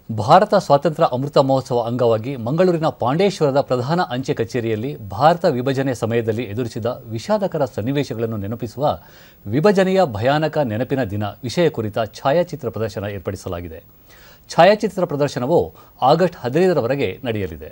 ಭಾರತ ಸ್ವಾತಂತ್ರ್ಯ ಅಮೃತ ಮಹೋತ್ಸವ ಅಂಗವಾಗಿ ಮಂಗಳೂರಿನ ಪಾಂಡೇಶ್ವರದ ಪ್ರಧಾನ ಅಂಚೆ ಕಚೇರಿಯಲ್ಲಿ ಭಾರತ ವಿಭಜನೆ ಸಮಯದಲ್ಲಿ ಎದುರಿಸಿದ ವಿಷಾದಕರ ಸನ್ನಿವೇಶಗಳನ್ನು ನೆನಪಿಸುವ ವಿಭಜನೆಯ ಭಯಾನಕ ನೆನಪಿನ ದಿನ ವಿಷಯ ಕುರಿತ ಛಾಯಾಚಿತ್ರ ಪ್ರದರ್ಶನ ಏರ್ಪಡಿಸಲಾಗಿದೆ ಛಾಯಾಚಿತ್ರ ಪ್ರದರ್ಶನವು ಆಗಸ್ಟ್ ಹದಿನೈದರವರೆಗೆ ನಡೆಯಲಿದೆ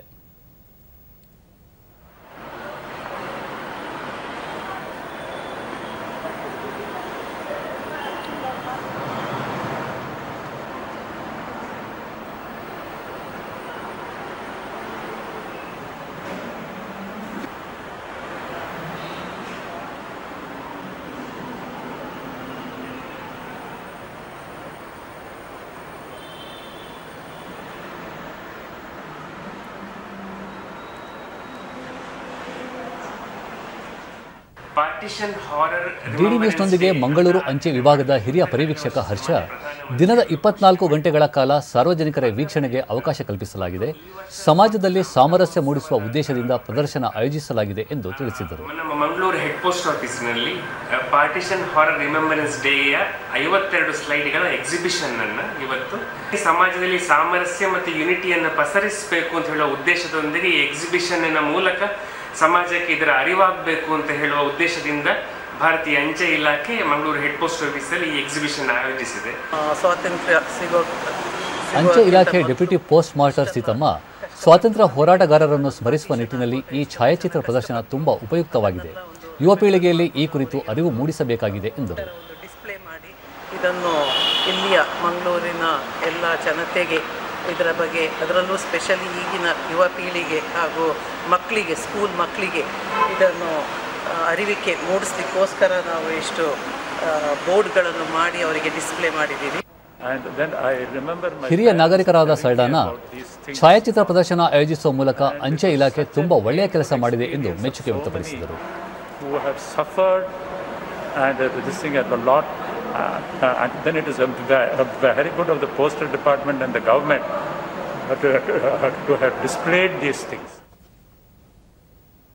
ಪಾರ್ಟಿಷನ್ ಹಾರರ್ ಡಿಡಿ ನ್ಯೂಸ್ನೊಂದಿಗೆ ಮಂಗಳೂರು ಅಂಚೆ ವಿಭಾಗದ ಹಿರಿಯ ಪರಿವೀಕ್ಷಕ ಹರ್ಷ ದಿನದ ಇಪ್ಪತ್ನಾಲ್ಕು ಗಂಟೆಗಳ ಕಾಲ ಸಾರ್ವಜನಿಕರ ವೀಕ್ಷಣೆಗೆ ಅವಕಾಶ ಕಲ್ಪಿಸಲಾಗಿದೆ ಸಮಾಜದಲ್ಲಿ ಸಾಮರಸ್ಯ ಮೂಡಿಸುವ ಉದ್ದೇಶದಿಂದ ಪ್ರದರ್ಶನ ಆಯೋಜಿಸಲಾಗಿದೆ ಎಂದು ತಿಳಿಸಿದರು ನಮ್ಮ ಮಂಗಳೂರು ಹೆಡ್ ಪೋಸ್ಟ್ ಆಫೀಸ್ನಲ್ಲಿ ಪಾರ್ಟಿಷನ್ ಹಾರರ್ ರಿಮೆಂಬರೆನ್ಸ್ ಡೇಯ ಐವತ್ತೆರಡು ಸ್ಲೈಡ್ಗಳ ಎಕ್ಸಿಬಿಷನ್ ಅನ್ನ ಇವತ್ತು ಈ ಸಮಾಜದಲ್ಲಿ ಸಾಮರಸ್ಯ ಮತ್ತು ಯುನಿಟಿಯನ್ನು ಪಸರಿಸಬೇಕು ಅಂತ ಹೇಳುವ ಉದ್ದೇಶದೊಂದಿಗೆ ಈ ಎಕ್ಸಿಬಿಷನ್ನ ಮೂಲಕ ಸಮಾಜಕ್ಕೆ ಇದರ ಅರಿವಾಗಬೇಕು ಅಂತ ಹೇಳುವ ಉದ್ದೇಶದಿಂದ ಭಾರತೀಯ ಅಂಚೆ ಇಲಾಖೆ ಮಂಗಳೂರು ಹೆಡ್ ಪೋಸ್ಟ್ ಆಫೀಸಲ್ಲಿ ಈ ಎಕ್ಸಿಬಿಷನ್ ಆಯೋಜಿಸಿದೆ ಆ, ಸ್ವಾತಂತ್ರ್ಯ ಸಿಗೋ ಅಂಚೆ ಇಲಾಖೆ ಡೆಪ್ಯೂಟಿ ಪೋಸ್ಟ್ ಮಾಸ್ಟರ್ ಸೀತಮ್ಮ ಸ್ವಾತಂತ್ರ್ಯ ಹೋರಾಟಗಾರರನ್ನು ಸ್ಮರಿಸುವ ನಿಟ್ಟಿನಲ್ಲಿ ಈ ಛಾಯಾಚಿತ್ರ ಪ್ರದರ್ಶನ ತುಂಬಾ ಉಪಯುಕ್ತವಾಗಿದೆ ಯುವ ಪೀಳಿಗೆಯಲ್ಲಿ ಈ ಕುರಿತು ಅರಿವು ಮೂಡಿಸಬೇಕಾಗಿದೆ ಎಂದರು ಒಂದು ಡಿಸ್ಪ್ಲೇ ಮಾಡಿ ಇದನ್ನು ಇಲ್ಲಿಯ ಮಂಗಳೂರಿನ ಎಲ್ಲ ಜನತೆಗೆ ಇದರ ಬಗ್ಗೆ ಅದರಲ್ಲೂ ಸ್ಪೆಷಲಿ ಈಗಿನ ಯುವ ಪೀಳಿಗೆ ಹಾಗೂ ಮಕ್ಕಳಿಗೆ ಸ್ಕೂಲ್ ಮಕ್ಕಳಿಗೆ ಇದನ್ನು ಆ, ಅರಿವಿಕೆ ಮೂಡಿಸ್ಲಿಕ್ಕೋಸ್ಕರ ನಾವು ಇಷ್ಟು ಬೋರ್ಡ್ಗಳನ್ನು ಮಾಡಿ ಅವರಿಗೆ ಡಿಸ್ಪ್ಲೇ ಮಾಡಿದ್ದೀವಿ And then I remember my ಹಿರಿಯ parents ನಾಗರಿಕರಾದ telling me ಸೈಡಾನ about these things. ಛಾಯಾಚಿತ್ರ ಪ್ರದರ್ಶನ ಆಯೋಜಿಸುವ ಮೂಲಕ ಅಂಚೆ ಇಲಾಖೆ ತುಂಬಾ ಒಳ್ಳೆಯ ಕೆಲಸ ಮಾಡಿದೆ ಎಂದು ಮೆಚ್ಚುಗೆ ವ್ಯಕ್ತಪಡಿಸಿದರು who have suffered and uh, this thing a lot. Uh, uh, and then it is a, ve- a very good of the postal department and the government uh, to, uh, to have displayed these things.